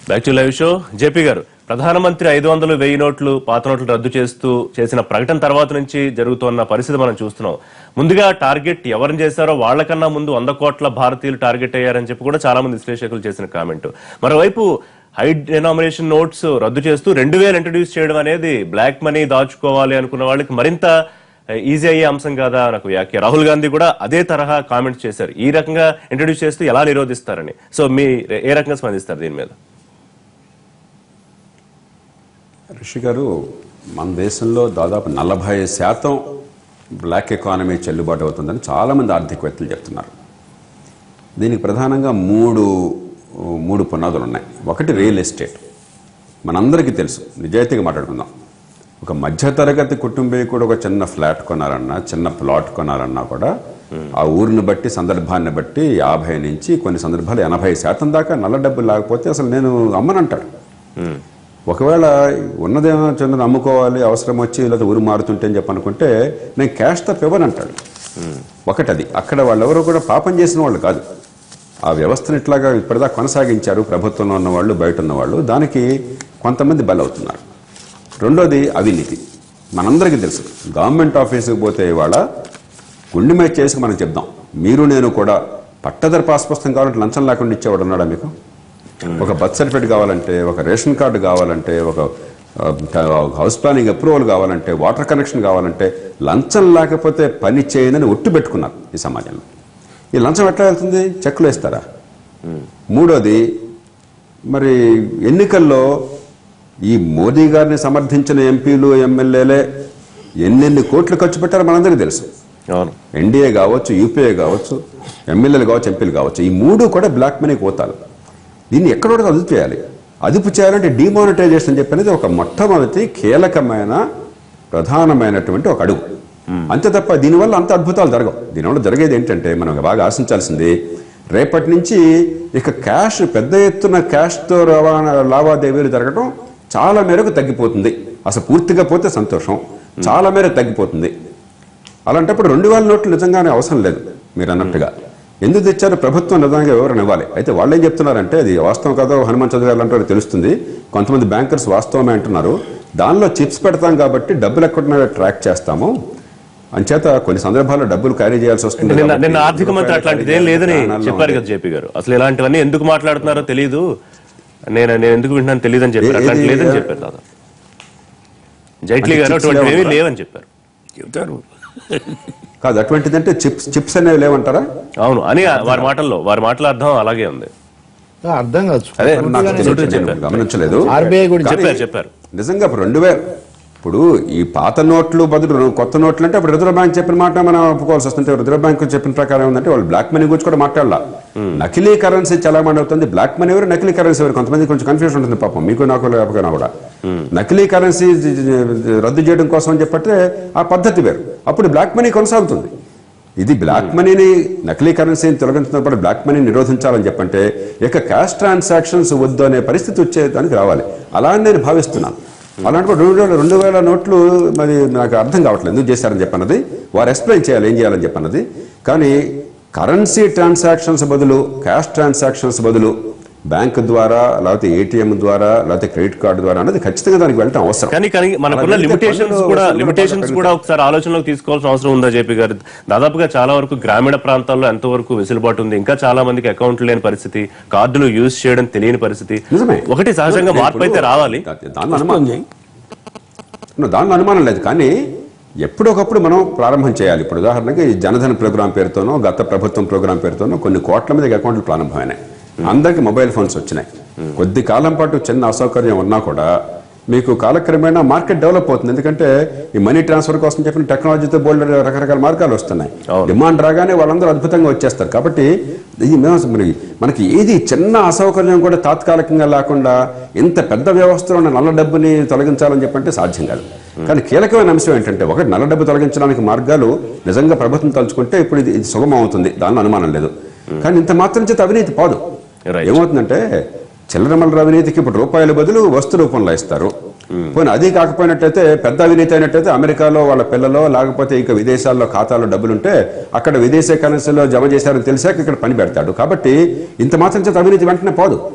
Back to live show JP గారు ప్రధానమంత్రి ఐదు వందలు వెయ్యి నోట్లు పాత నోట్లు రద్దు చేస్తూ చేసిన ప్రకటన తర్వాత నుంచి జరుగుతున్న పరిస్థితి మనం చూస్తున్నాం ముందుగా టార్గెట్ ఎవరిని చేశారో వాళ్ళకన్నా ముందు వంద కోట్ల భారతీయులు టార్గెట్ అయ్యారని చెప్పి కూడా చాలా మంది విశ్లేషకులు చేసిన కామెంట్ మరోవైపు హై డెనామినేషన్ నోట్స్ రద్దు చేస్తూ రెండు వేలు ఇంట్రడ్యూస్ చేయడం అనేది బ్లాక్ మనీ దాచుకోవాలి అనుకున్న వాళ్ళకి మరింత ఈజీ అయ్యే అంశం కాదా నాకు వ్యాఖ్య రాహుల్ గాంధీ కూడా అదే తరహా కామెంట్స్ చేశారు ఈ రకంగా ఇంట్రడ్యూస్ చేస్తూ ఎలా నిరోధిస్తారని సో మీ ఏ రకంగా స్పందిస్తారు దీని మీద రిషి గారు మన దేశంలో దాదాపు నలభై శాతం బ్లాక్ ఎకానమీ చెల్లుబాటు అవుతుందని చాలామంది ఆర్థికవేత్తలు చెప్తున్నారు దీనికి ప్రధానంగా మూడు మూడు పునాదులు ఉన్నాయి ఒకటి రియల్ ఎస్టేట్ మనందరికీ తెలుసు నిజాయితీగా మాట్లాడుకుందాం ఒక మధ్యతరగతి కుటుంబీకుడు ఒక చిన్న ఫ్లాట్ కొనాలన్నా చిన్న ప్లాట్ కొనాలన్నా కూడా ఆ ఊరిని బట్టి సందర్భాన్ని బట్టి యాభై నుంచి కొన్ని సందర్భాలు ఎనభై శాతం దాకా నల్ల డబ్బులు లేకపోతే అసలు నేను అమ్మనంటాడు ఒకవేళ ఉన్నదేమో చిన్నది అమ్ముకోవాలి అవసరం వచ్చి లేదా ఊరు మారుతుంటే అని చెప్పి అనుకుంటే నేను క్యాష్ తప్ప ఇవ్వనంటాడు ఒకటి అది అక్కడ వాళ్ళెవరూ కూడా పాపం చేసిన వాళ్ళు కాదు ఆ వ్యవస్థను ఇట్లాగా ఇప్పటిదా కొనసాగించారు ప్రభుత్వంలో ఉన్న వాళ్ళు బయట ఉన్న వాళ్ళు దానికి కొంతమంది బలవుతున్నారు రెండోది అవినీతి మనందరికీ తెలుసు గవర్నమెంట్ ఆఫీసుకి పోతే ఇవాళ గుండె మీద చేసి మనం చెప్దాం మీరు నేను కూడా పట్టదర పాస్ పుస్తకం కావాలంటే లంచం లేకుండా ఇచ్చేవాడు ఉన్నాడా మీకు ఒక బర్త్ సర్టిఫికేట్ కావాలంటే ఒక రేషన్ కార్డు కావాలంటే ఒక ఆ, హౌస్ ప్లానింగ్ అప్రూవల్ కావాలంటే వాటర్ కనెక్షన్ కావాలంటే లంచం లేకపోతే పని చేయనని ఒట్టు పెట్టుకున్నారు ఈ సమాజంలో ఈ లంచం ఎట్లా వెళ్తుంది చెక్కులు వేస్తారా మూడోది మరి ఎన్నికల్లో ఈ మోదీ గారిని సమర్థించిన ఎంపీలు ఎమ్మెల్యేలే ఎన్నెన్ని కోట్లు ఖర్చు పెట్టారో మనందరికీ తెలుసు అవును ఎన్డీఏ కావచ్చు యూపీఏ కావచ్చు ఎమ్మెల్యేలు కావచ్చు ఎంపీలు కావచ్చు ఈ మూడు కూడా బ్లాక్ మనీ పోతారు దీన్ని ఎక్కడో అదుపు చేయాలి అదుపు చేయాలంటే డిమానిటైజేషన్ అని చెప్పనేది ఒక మొట్టమొదటి కీలకమైన ప్రధానమైనటువంటి ఒక అడుగు అంతే తప్ప దీనివల్ల అంత అద్భుతాలు జరగవు దీనివల్ల జరిగేది ఏంటంటే మనం బాగా ఆశించాల్సింది రేపటి నుంచి ఇక క్యాష్ పెద్ద ఎత్తున క్యాష్తో రవాణా లావాదేవీలు జరగడం చాలా మేరకు తగ్గిపోతుంది అసలు పూర్తిగా పోతే సంతోషం చాలా మేరకు తగ్గిపోతుంది అలాంటప్పుడు రెండు వేల నోట్లు నిజంగానే అవసరం లేదు మీరు అన్నట్టుగా ఎందుకు తెచ్చారో ప్రభుత్వం నిజంగా వివరణ ఇవ్వాలి అయితే వాళ్ళు ఏం చెప్తున్నారంటే అది వాస్తవం కాదో హనుమాన్ చదివాలంటారో తెలుస్తుంది కొంతమంది బ్యాంకర్స్ వాస్తవమే అంటున్నారు దానిలో చిప్స్ పెడతాం కాబట్టి డబ్బులు ఎక్కడున్నాయో ట్రాక్ చేస్తాము అంచేత కొన్ని సందర్భాల్లో డబ్బులు క్యారీ చేయాల్సి వస్తుంది నిన్న కాబట్టి నిన్న ఆర్థిక మంత్రి అట్లాంటిది ఏం లేదని చెప్పారు కదా జేపీ గారు అసలు ఇలాంటివన్నీ ఎందుకు మాట్లాడుతున్నారో తెలియదు నేను నేను ఎందుకు వింటున్నాను తెలియదు అని చెప్పారు ఏ- అట్లాంటి ఏది- లేదని చెప్పారు దాదా జైట్లీ గారు చిప్స్ అటువంటివి ఏమీ లేవా? లేవని చెప్పారు చెప్తారు కాదు అటువంటిదంటే చిప్స్ చిప్స్ అనేవి లేవంటారా అవును అని వారి మాటల్లో వారి మాటల అర్థం అలాగే ఉంది అర్థం కాదు అదే నాకు చెప్పారు, తెలియదు, నేను చెప్పారు. గమనించలేదు ఆర్బీఐ కూడా కానీ చెప్పారు, చెప్పారు. నిజంగా ఇప్పుడు రెండు వేల ఇప్పుడు ఈ పాత నోట్లు బదులు కొత్త నోట్లు అంటే అప్పుడు రిజర్వ్ బ్యాంక్ చెప్పిన మాట మనం ఒప్పుకోవాల్సి వస్తుంది రిజర్వ్ బ్యాంక్ చెప్పిన ప్రకారం ఏంటంటే వాళ్ళు బ్లాక్ మనీ గురించి కూడా మాట్లాడాల నకిలీ కరెన్సీ చలామణి అవుతుంది బ్లాక్ మనీ ఎవరు నకిలీ కరెన్సీ ఎవరు కొంతమంది కొంచెం కన్ఫ్యూజన్ ఉంటుంది పాపం మీకు నాకు లేకపోయినా కూడా నకిలీ కరెన్సీ రద్దు చేయడం కోసం అని చెప్పట్టే ఆ పద్ధతి వేరు అప్పుడు బ్లాక్ మనీ కొనసాగుతుంది ఇది బ్లాక్ మనీని నకిలీ కరెన్సీని తొలగించినప్పుడు బ్లాక్ మనీ నిరోధించాలని చెప్పంటే ఇక క్యాష్ ట్రాన్సాక్షన్స్ వద్దు అనే పరిస్థితి వచ్చేదానికి రావాలి అలా అని నేను భావిస్తున్నాను అలాంటి రెండు వేల రెండు వేల నోట్లు మరి నాకు అర్థం కావట్లేదు ఎందుకు చేశారని చెప్పన్నది వారు ఎక్స్ప్లెయిన్ చేయాలి ఏం చేయాలని చెప్పన్నది కానీ కరెన్సీ ట్రాన్సాక్షన్స్ బదులు క్యాష్ ట్రాన్సాక్షన్స్ బదులు బ్యాంక్ ద్వారా లేకపోతే ఏటీఎం ద్వారా లేకపోతే క్రెడిట్ కార్డు ద్వారా అనేది ఖచ్చితంగా దానికి వెళ్ళటం అవసరం కానీ కానీ మనకున్న అలా వెళ్తే లిమిటేషన్స్ పనులు కూడా వసూలు లిమిటేషన్స్ పనులు కూడా ఒకసారి ఆలోచనలోకి తీసుకోవాల్సిన అవసరం ఉందా జేపీ గారు దాదాపుగా చాలా వరకు గ్రామీణ ప్రాంతాల్లో ఎంతవరకు వెసులుబాటు ఉంది ఇంకా చాలా మందికి అకౌంట్లు లేని పరిస్థితి కార్డులు యూజ్ చేయడం తెలియని పరిస్థితి నిజమే. ఒకటి సహజంగా మార్పు అయితే రావాలి దానిలో అనుమానం No, దానిలో అనుమానం లేదు కానీ ఎప్పుడొకప్పుడు మనం ప్రారంభం చేయాలి ఇప్పుడు ఉదాహరణకి ఈ జనధన్ ప్రోగ్రాం పేరుతోనో గత ప్రభుత్వం ప్రోగ్రాం పేరుతోనో కొన్ని కోట్ల మీద అకౌంట్లు ప్రారంభమైనాయి అందరికి మొబైల్ ఫోన్స్ వచ్చినాయి కొద్ది కాలం పాటు చిన్న అసౌకర్యం ఉన్నా కూడా మీకు కాలక్రమేణా మార్కెట్ డెవలప్ అవుతుంది ఎందుకంటే ఈ మనీ ట్రాన్స్ఫర్ కోసం చెప్పిన టెక్నాలజీతో బోల్డ్ రకరకాల మార్గాలు వస్తున్నాయి అవును. డిమాండ్ రాగానే వాళ్ళందరూ అద్భుతంగా వచ్చేస్తారు కాబట్టి ఇది మేము- మరి మనకి ఏది చిన్న అసౌకర్యం కూడా తాత్కాలికంగా లేకుండా ఇంత పెద్ద వ్యవస్థలో ఉన్న నల్ల డబ్బుని తొలగించాలని చెప్పంటే సాధ్యం కాదు కానీ కీలకమైన అంశం ఏంటంటే ఒకటి నల్ల డబ్బు తొలగించడానికి మార్గాలు నిజంగా ప్రభుత్వం తలుచుకుంటే ఇప్పుడు ఇది ఇది సుగమం అవుతుంది దానిలో అనుమానం లేదు కానీ ఇంత మాత్రం చేత అవినీతి పోదు Right. ఏమవుతుందంటే చిల్లరమల్లర అవినీతికి ఇప్పుడు రూపాయల బదులు వస్తు రూపంలో ఇస్తారు పోనీ అది కాకపోయినట్టయితే పెద్ద అవినీతి అయినట్టయితే అమెరికాలో వాళ్ళ పిల్లలో లేకపోతే ఇక విదేశాల్లో ఖాతాలో డబ్బులుంటే అక్కడ విదేశీ కరెన్సీలో జమ చేశారని తెలిసాక ఇక్కడ పని పెడతాడు కాబట్టి ఇంత మాత్రం చేత అవినీతి వెంటనే పోదు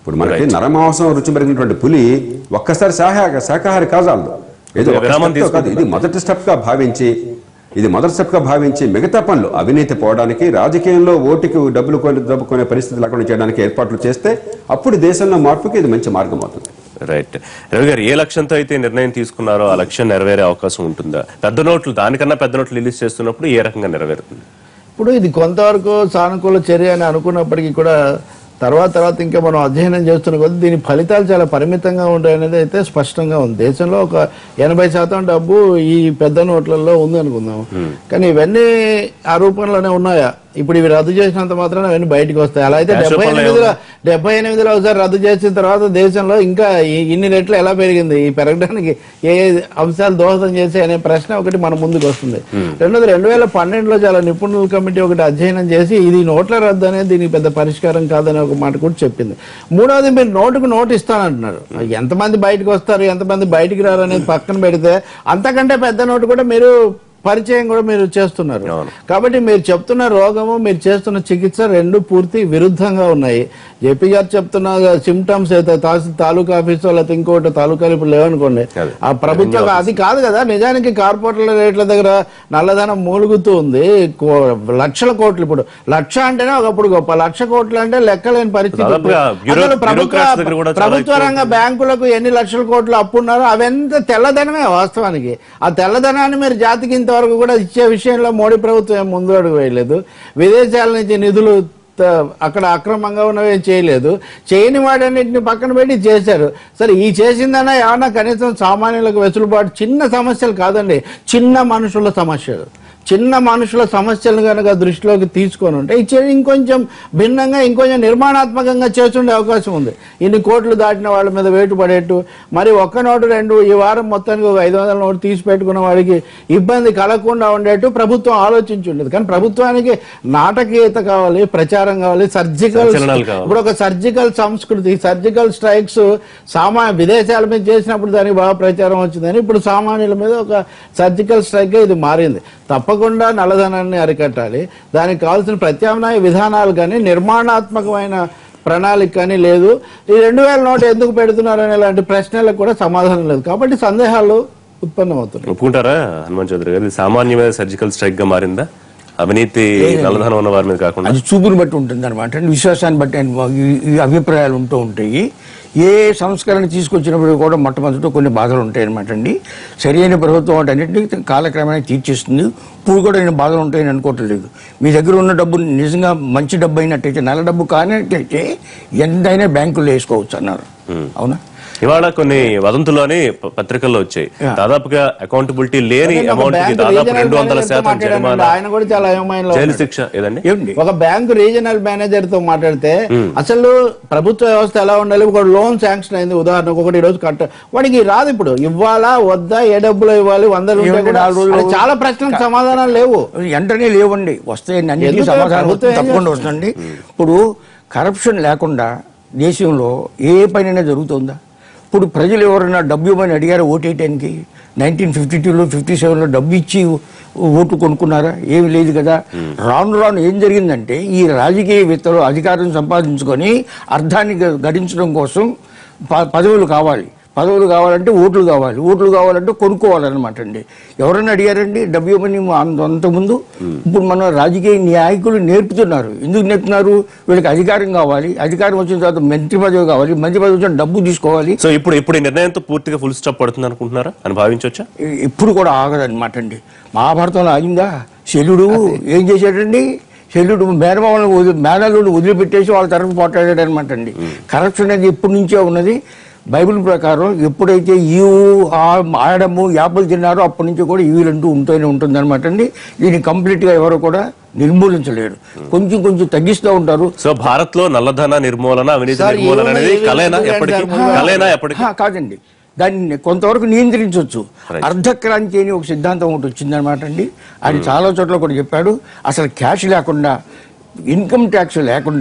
ఇప్పుడు మనకి నరమాంసం రుచి మెరిగినటువంటి పులి ఒక్కసారి శాఖ శాఖాహారి కాజాలదు ఏదో ఒక విరామం step తో కాదు ఇది మొదటి స్టెప్ గా భావించి ఇది మొదటి స్టెప్ గా భావించి మిగతా పనులు అవినీతి పోవడానికి రాజకీయంలో ఓటుకి డబ్బులు కొని దబ్బుకునే పరిస్థితి లేకుండా చేయడానికి ఏర్పాట్లు చేస్తే అప్పుడు దేశంలో మార్పుకి ఇది మంచి మార్గం అవుతుంది రైట్ రవి గారు ఏ లక్ష్యంతో అయితే ఈ నిర్ణయం తీసుకున్నారో ఆ లక్ష్యం నెరవేరే అవకాశం ఉంటుందా పెద్ద నోట్లు దానికన్నా పెద్ద నోట్లు రిలీజ్ చేస్తున్నప్పుడు ఏ రకంగా నెరవేరుతుంది ఇప్పుడు ఇది కొంతవరకు సానుకూల చర్య అని అనుకున్నప్పటికీ కూడా తర్వాత తర్వాత ఇంకా మనం అధ్యయనం చేస్తున్న కొద్దీ దీని ఫలితాలు చాలా పరిమితంగా ఉంటాయనేది అయితే స్పష్టంగా ఉంది దేశంలో ఒక ఎనభై శాతం డబ్బు ఈ పెద్ద నోట్లలో ఉంది అనుకుందాం కానీ ఇవన్నీ ఆ రూపంలోనే ఉన్నాయా ఇప్పుడు ఇవి రద్దు చేసినంత మాత్రాన అవన్నీ బయటకు వస్తాయి అలా అయితే Cash డెబ్బై రూపంలో ఎనిమిదిలో డెబ్బై ఎనిమిదిలో ఒకసారి రద్దు చేసిన తర్వాత దేశంలో ఇంకా ఈ- ఇన్ని రెట్లు ఎలా పెరిగింది ఈ పెరగడానికి ఏ ఏ అంశాలు దోహదం చేసి అనే ప్రశ్న ఒకటి మన ముందుకు వస్తుంది రెండోది రెండు వేల పన్నెండులో చాలా నిపుణుల కమిటీ ఒకటి అధ్యయనం చేసి ఇది నోట్ల రద్దు అనేది దీనికి పెద్ద పరిష్కారం కాదనే ఒక మాట కూడా చెప్పింది మూడవది మీరు నోటుకు నోటు ఇస్తానంటున్నారు ఎంతమంది బయటకు వస్తారు ఎంతమంది బయటికి రారు అనేది పక్కన పెడితే అంతకంటే పెద్ద నోటు కూడా మీరు పరిచయం కూడా మీరు చేస్తున్నారు అవును. కాబట్టి మీరు చెప్తున్న రోగము మీరు చేస్తున్న చికిత్స రెండు పూర్తి విరుద్ధంగా ఉన్నాయి జేపీ గారు చెప్తున్న సిమ్టమ్స్ అయితే తహసీల్ తాలూకా ఆఫీస్ లేకపోతే ఇంకోటి తాలూకాలు ఇప్పుడు లేవనుకోండి అదే. ఆ ప్రభుత్వం అది కాదు కదా నిజానికి కార్పొరేట్ల రేట్ల దగ్గర నల్లధనం మూలుగుతూ ఉంది కో- లక్షల కోట్లు ఇప్పుడు లక్ష అంటేనే ఒకప్పుడు గొప్ప లక్ష కోట్లు అంటే లెక్కలేని పరిస్థితి దాదాపుగా బ్యూరో- అసలు ప్రభుత్వ బ్యూరోక్రాట్స్ దగ్గర కూడా చాలా ప్రభుత్వ ఎక్కువ రంగ బ్యాంకులకు ఎన్ని లక్షల కోట్లు అప్పు ఉన్నారో అవెంత తెల్లదనమే వాస్తవానికి ఆ తెల్లదనాన్ని మీరు జాతికి ఇంతవరకు కూడా ఇచ్చే విషయంలో మోడీ ప్రభుత్వం ఏం ముందు అడుగు వేయలేదు విదేశాల నుంచి నిధులు త- అక్కడ అక్రమంగా ఉన్నవి ఏం చేయలేదు చేయని వాటన్నిటిని పక్కన పెట్టి చేశారు సరే ఈ చేసిందన్నా ఏమన్నా కనీసం సామాన్యులకు వెసులుబాటు చిన్న సమస్యలు కాదండి చిన్న మనుషుల సమస్యలు చిన్న మనుషుల సమస్యలను కనుక దృష్టిలోకి తీసుకొని ఉంటే ఇచ్చే ఇంకొంచెం భిన్నంగా ఇంకొంచెం నిర్మాణాత్మకంగా చేస్తుండే అవకాశం ఉంది ఇన్ని కోట్లు దాటిన వాళ్ళ మీద వేటు పడేట్టు మరి ఒక్క నోటు రెండు ఈ వారం మొత్తానికి ఒక ఐదు వందల నోటు తీసి పెట్టుకున్న వాడికి ఇబ్బంది కలగకుండా ఉండేట్టు ప్రభుత్వం ఆలోచించి ఉండేది కానీ ప్రభుత్వానికి నాటకీయత కావాలి ప్రచారం కావాలి సర్జికల్ సంచలనాలు కావాలి. ఇప్పుడు ఒక సర్జికల్ సంస్కృతి సర్జికల్ స్ట్రైక్స్ సామా విదేశాల మీద చేసినప్పుడు దానికి బాగా ప్రచారం వచ్చిందని ఇప్పుడు సామాన్యుల మీద ఒక సర్జికల్ స్ట్రైక్ ఇది మారింది తప్పకుండా నల్లధనాన్ని అరికట్టాలి దానికి కావాల్సిన ప్రత్యామ్నాయ విధానాలు కానీ నిర్మాణాత్మకమైన ప్రణాళిక కానీ లేదు ఈ రెండు వేల నోటు ఎందుకు పెడుతున్నారు అనే ఇలాంటి ప్రశ్నలకు కూడా సమాధానం లేదు కాబట్టి సందేహాలు ఉత్పన్నమవుతున్నాయి ఒప్పుకుంటారా హనుమాన్ చౌదరి గారు ఇది సామాన్యమైన సర్జికల్ స్ట్రైక్ గా మారిందా అవినీతి నల్లధనం ఉన్న వారి మీద కాకుండా అది చూపుని బట్టి ఉంటుంది అనమాట విశ్వాసాన్ని బట్టి ఆయన ఈ- ఈ అభిప్రాయాలు ఉంటూ ఉంటాయి ఏ సంస్కరణ తీసుకొచ్చినప్పుడు కూడా మొట్టమొదట కొన్ని బాధలు ఉంటాయి అనమాట అండి సరైన ప్రభుత్వం వాటి అన్నింటినీ కాలక్రమేణా తీర్చేస్తుంది ఇప్పుడు కూడా నేను బాధలు ఉంటాయని అనుకోవట్లేదు మీ దగ్గర ఉన్న డబ్బు నిజంగా మంచి డబ్బు అయినట్టయితే నల్ల డబ్బు కానట్టయితే ఎంతైనా బ్యాంకుల్లో వేసుకోవచ్చు అన్నారు అవునా ఇవాళ కొన్ని వదంతులోని ప- పత్రికల్లో వచ్చాయి దాదాపుగా అకౌంటబిలిటీ లేని ఒక అమౌంట్ కి బ్యాంకు దాదాపు రీజనల్ రెండు వందల మేనేజర్తో శాతం మాట్లాడానండి. జరిమానా ఆయన కూడా చాలా అయోమయంలో జైలు ఉన్నాడు. శిక్ష ఏదండి ఏమండి ఒక బ్యాంకు రీజనల్ మేనేజర్ తో మాట్లాడితే అసలు ప్రభుత్వ వ్యవస్థ ఎలా ఉండాలి ఒక లోన్ శాంక్షన్ అయింది ఉదాహరణకు ఒకటి ఈ రోజు కట్ట వాడికి రాదు ఇప్పుడు ఇవ్వాలా వద్దా ఏ డబ్బులు ఇవ్వాలి వందలు ఉంటే ఏమండి కూడా నాలుగు రోజులు- అది చాలా ప్రశ్నలకు సమాధానాలు లేవు వెంటనే లేవండి వస్తాయండి అన్నిటికీ ఎందుకు? సమాధానం ప్రభుత్వం ఏం తప్పకుండా వస్తుంది ఇప్పుడు కరప్షన్ లేకుండా దేశంలో ఏ పనైనా జరుగుతుందా ఇప్పుడు ప్రజలు ఎవరైనా డబ్బు ఇవ్వమని అడిగారా ఓటేయటానికి నైన్టీన్ ఫిఫ్టీ టూలో ఫిఫ్టీ సెవెన్లో డబ్బు ఇచ్చి ఓటు కొనుక్కున్నారా ఏమి లేదు కదా రాను రాను ఏం జరిగిందంటే ఈ రాజకీయవేత్తలు అధికారం సంపాదించుకొని అర్థాన్ని గ- గడించడం కోసం ప- పదవులు కావాలి పదవులు కావాలంటే ఓట్లు కావాలి ఓట్లు కావాలంటే కొనుక్కోవాలన్నమాట అండి ఎవరైనా అడిగారండి డబ్బు ఇవ్వమని అంత- అంతకుముందు ఇప్పుడు మన రాజకీయ నాయకులు నేర్పుతున్నారు ఎందుకు నేర్పుతున్నారు వీళ్ళకి అధికారం కావాలి అధికారం వచ్చిన తర్వాత మంత్రి పదవి కావాలి మంత్రి పదవి వచ్చిన డబ్బు తీసుకోవాలి సో ఇప్పుడు ఇప్పుడు ఈ నిర్ణయంతో పూర్తిగా ఫుల్ స్టాప్ పడుతుంది అనుకుంటున్నారా అని భావించవచ్చా ఇప్పుడు కూడా ఆగదన్నమాట అండి మహాభారతంలో ఆగిందా శల్యుడు ఏం చేశాడండి శల్యుడు మేనమామలను వదిలి మేనల్లుడు వదిలిపెట్టేసి వాళ్ళ తరఫు పోట్లాడాడు అనమాట అండి కరప్షన్ అనేది ఎప్పటి నుంచో ఉన్నది బైబిల్ ప్రకారం ఎప్పుడైతే ఈవు ఆ- ఆడము యాపలు తిన్నారో అప్పటి నుంచి కూడా ఈవులంటూ ఉంటూనే ఉంటుంది అనమాట అండి దీన్ని కంప్లీట్ గా ఎవరు కూడా నిర్మూలించలేరు కొంచెం కొంచెం తగ్గిస్తూ ఉంటారు సో భారత్ లో నల్లధన నిర్మూలన అవినీతి సార్, నిర్మూలన ఏమన్నా అనేది ఏమీ కలైనా ఎందుకు ఎప్పటికీ అంటారు? కలైనా ఎప్పటికీ హా, కాదండి దాన్ని కొంతవరకు నియంత్రించవచ్చు అర్ధక్రాంతి అని ఒక సిద్ధాంతం ఒకటి వచ్చిందనమాట అండి ఆయన చాలా చోట్ల కూడా చెప్పాడు అసలు క్యాష్ లేకుండా ఇన్కమ్ ట్యాక్స్ లేకుండా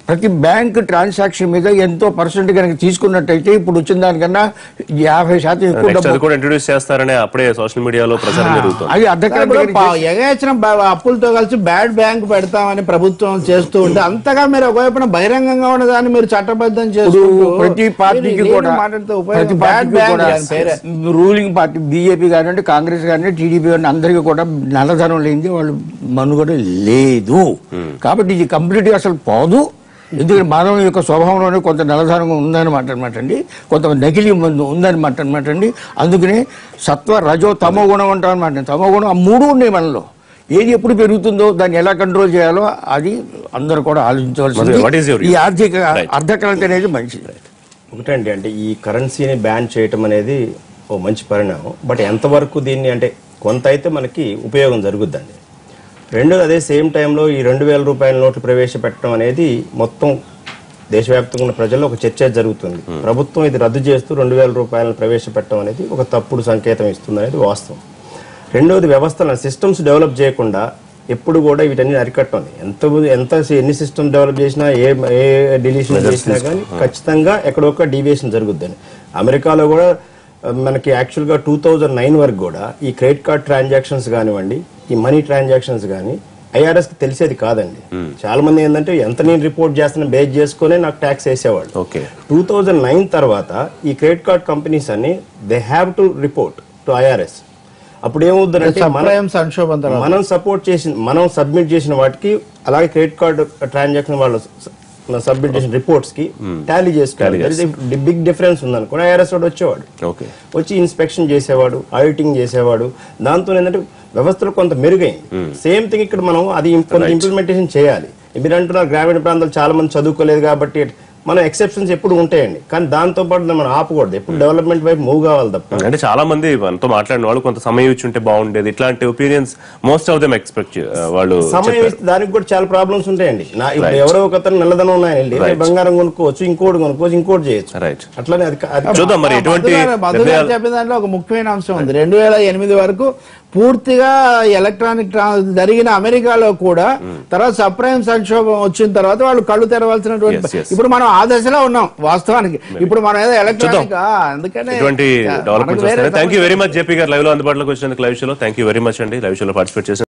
ప్రతి బ్యాంక్ ట్రాన్సాక్షన్ మీద ఎంతో పర్సెంట్ కనుక తీసుకున్నట్టయితే ఇప్పుడు వచ్చిన దానికన్నా యాభై శాతం ఎక్కువ నెక్స్ట్ అది డబ్బు కూడా ఇంట్రొడ్యూస్ చేస్తారనే అప్పుడే సోషల్ మీడియాలో ప్రచారం జరుగుతుంది అది అర్ధక్రాంతి ఇప్పుడు కనుక పా- ఎగేసిన బ- అప్పులతో కలిసి బ్యాడ్ బ్యాంక్ పెడతామని ప్రభుత్వం చేస్తూ ఉంటే అంతగా మీరు ఒకవైపున బహిరంగంగా ఉన్నదాన్ని మీరు చట్టబద్ధం ఇప్పుడు చేసుకుంటూ ప్రతి పార్టీకి మీరు కూడా మాట్లాడుతూ ప్రతి ఉపయోగం బ్యాడ్ పార్టీకి బ్యాంక్ కూడా దాని పేరే రూలింగ్ పార్టీ బీజేపీ కానివ్వండి కాంగ్రెస్ కానివ్వండి టీడీపీ కానీ అందరికీ కూడా నల్లధనం లేనిది వాళ్ళు మనుగడ లేదు కాబట్టి ఇది కంప్లీట్ గా అసలు పోదు ఎందుకంటే మానవ యొక్క స్వభావంలోనే కొంత నల్లధనం ఉందన్నమాట అనమాట అండి కొంత నకిలీ మందు ఉందన్నమాట అనమాట అండి అందుకనే సత్వ రజో తమో గుణం అంటాం అనమాట తమో గుణం ఆ మూడు ఉన్నాయి మనలో ఏది ఎప్పుడు పెరుగుతుందో దాన్ని ఎలా కంట్రోల్ చేయాలో అది అందరూ కూడా ఆలోచించవలసింది What is your ఈ view? ఆర్థిక Right. అర్ధక్రాంతి అనేది మంచిది ఒకటండి అంటే ఈ కరెన్సీని బ్యాన్ చేయటం అనేది ఓ మంచి పరిణామం బట్ ఎంతవరకు దీన్ని అంటే కొంత అయితే మనకి ఉపయోగం జరుగుద్దండి రెండోది అదే సేమ్ టైంలో ఈ రెండు వేల రూపాయల నోట్లు ప్రవేశపెట్టడం అనేది మొత్తం దేశవ్యాప్తంగా ఉన్న ప్రజల్లో ఒక చర్చ జరుగుతుంది ప్రభుత్వం ఇది రద్దు చేస్తూ రెండు వేల రూపాయలను ప్రవేశపెట్టడం అనేది ఒక తప్పుడు సంకేతం ఇస్తుంది అనేది వాస్తవం రెండోది వ్యవస్థలను సిస్టమ్స్ డెవలప్ చేయకుండా ఎప్పుడు కూడా వీటన్ని అరికట్టండి ఎంత ఎంత ఎన్ని సిస్టమ్ డెవలప్ చేసినా ఏ ఏ డిలీషన్ చేసినా కానీ ఖచ్చితంగా ఎక్కడొక్క డీవియేషన్ జరుగుద్దని అమెరికాలో కూడా ఆ, మనకి యాక్చువల్గా టూ థౌజండ్ నైన్ వరకు కూడా ఈ క్రెడిట్ కార్డ్ ట్రాన్సాక్షన్స్ కానివ్వండి ఈ మనీ ట్రాన్సాక్షన్స్ కానీ ఐఆర్ఎస్ కి తెలిసేది కాదండి చాలా మంది ఏంటంటే ఎంత నేను రిపోర్ట్ చేస్తున్నా బేస్ చేసుకునే నాకు ట్యాక్స్ వేసేవాళ్ళు ఓకే టూ థౌజండ్ నైన్ తర్వాత ఈ క్రెడిట్ కార్డ్ కంపెనీస్ అన్ని they have to report to IRS అప్పుడు ఏమవుతుందంటే మన సప్లయం సంక్షోభం తర్వాత మనం సపోర్ట్ చేసిన మనం సబ్మిట్ చేసిన వాటికి అలాగే క్రెడిట్ కార్డ్ ట్రాన్సాక్షన్ వాళ్ళు సబ్మిట్ చేసిన రిపోర్ట్స్ కి టాలీ చేసుకోవాలి బిగ్ డిఫరెన్స్ ఉందనుకో ఐఆర్ఎస్ వాడు వచ్చేవాడు ఓకే వచ్చి ఇన్స్పెక్షన్ చేసేవాడు ఆడిటింగ్ చేసేవాడు దాంతో ఏంటంటే వ్యవస్థలు కొంత మెరుగైంది సేమ్ థింగ్ ఇక్కడ మనం అది ఇం- కొంత ఇంప్లిమెంటేషన్ చేయాలి మీరు అంటున్నారు గ్రామీణ ప్రాంతాలు చాలా మంది చదువుకోలేదు కాబట్టి మనం ఎక్సెప్షన్స్ ఎప్పుడు ఉంటాయండి కానీ దాంతో పాటు మనం ఆపకూడదు ఎప్పుడు డెవలప్మెంట్ వైపు మూవ్ కావాలి తప్ప అంటే చాలా మంది మనతో మాట్లాడిన వాళ్ళు కొంత సమయం ఇచ్చి ఉంటే బాగుండేది ఇట్లాంటి opinions most of them expect వాళ్ళు సమయం చెప్పారు. ఇస్తే దానికి కూడా చాలా ప్రాబ్లమ్స్ ఉంటాయండి నా ఇప్పుడు ఎవరో ఒక అతను నల్లధనం ఉన్నాయని వెళ్ళి Right. నేను బంగారం కొనుక్కోవచ్చు ఇంకోటి కొనుక్కోవచ్చు ఇంకోటి చేయొచ్చు రైట్ అట్లానే అది కా- అది చూద్దాం మరి ఎటువంటి మధు గారు- మధు గారు నిర్ణయాలు చెప్పిన దాంట్లో ఒక ముఖ్యమైన అంశం ఉంది రెండు వేల ఎనిమిది వరకు పూర్తిగా ఎలక్ట్రానిక్ ట్రా- జరిగిన అమెరికాలో కూడా తర్వాత సప్రైమ్ సంక్షోభం వచ్చిన తర్వాత వాళ్ళు కళ్ళు తెరవాల్సినటువంటి Yes, yes. ఇప్పుడు మనం ఆ దశలో ఉన్నాం వాస్తవానికి ఇప్పుడు మనం ఏదో ఎలక్ట్రానిక్ ఆ, అందుకనే ఎటువంటి మనకు డెవలప్మెంట్స్ వేరే వస్తాయి thank you very much JP గారు లైవ్ లో అందుబాటులోకి వచ్చినందుకు లైవ్ షోలో థ్యాంక్ యూ వెరీ మచ్ అండి లైవ్ షోలో పార్టిసిపేట్ చేసిన